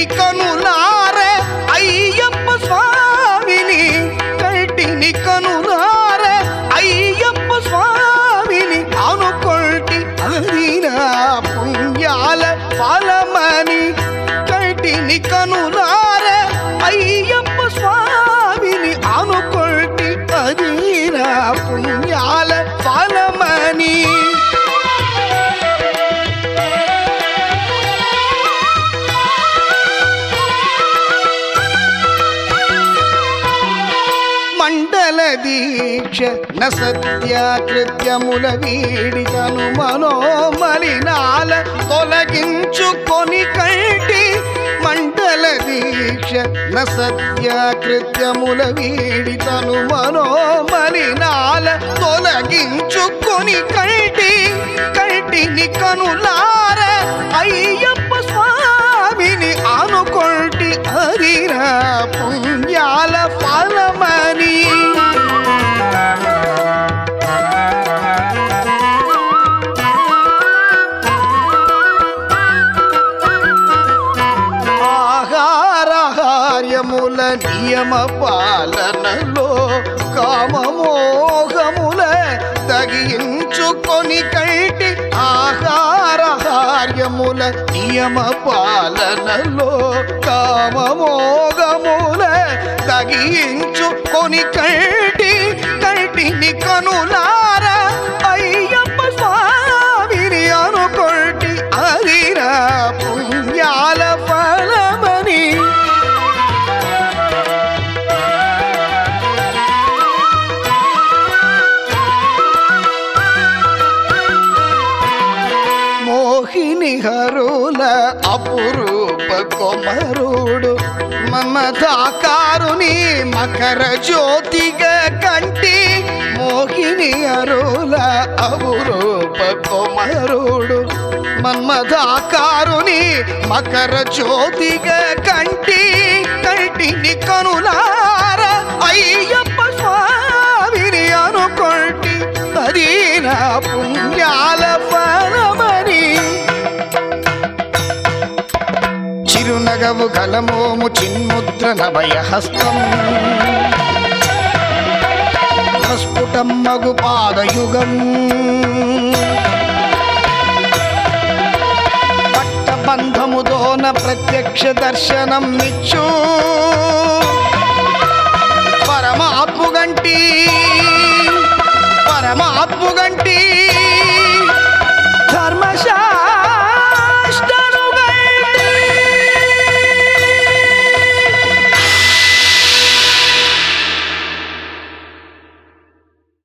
కనులారే అయ్యప్ప స్వామిని కంటిని కనులారే అయ్యప్ప స్వామిని అనుకొల్టి అది నా పుణ్యాల ఫలమని కంటిని కనులారే అయ్యప్ప స్వామిని అనుకొల్టి అది నా పుణ్యాల ఫలమని మండల దీక్ష న సత్యాకృత్యముల వీడితను మనోమలినాల తొలగించుకొని కంటి మండల దీక్ష న సత్యాకృత్యముల వీడితను మనోమలినాల తొలగించుకొని కంటి కంటిని కనులార అయ్యప్ప స్వామిని అనుకొల్టి హరిరా పుణ్యాల ఫలమని ఆహారహార్యముల నియమ పాలనలో కామమోహముల తగించుకొని కైటి ఆహారహార్యముల నియమ పాలనలో కామమోగముల తగించుకొని కైటి కైటిని కనులార అయ్యప్ప స్వామిని అనుకొల్టి అదిరా పుణ్యాల ఫలమని మోహిని హరుల అపురూప కొమరుడు మమతాకారుని మకర జ్యోతిగా కంటి మోహిని అరుల అపురూప కొమరుడు మన్మధాకారుని మకర జ్యోతిగా కంటి కంటిని కనులార అయ్యప్ప స్వామిని అనుకొల్టి అది నా పుణ్యాల ఫలమని చిరునగవు కలమోము చిన్ముద్ర నభయ హస్తం ప్రస్ఫుటం మగు పాదయుగం పట్టబంధముదోన ప్రత్యక్ష దర్శనం నిచ్చు పరమాత్ము గంటి పరమాత్ము గంటి ధర్మశాల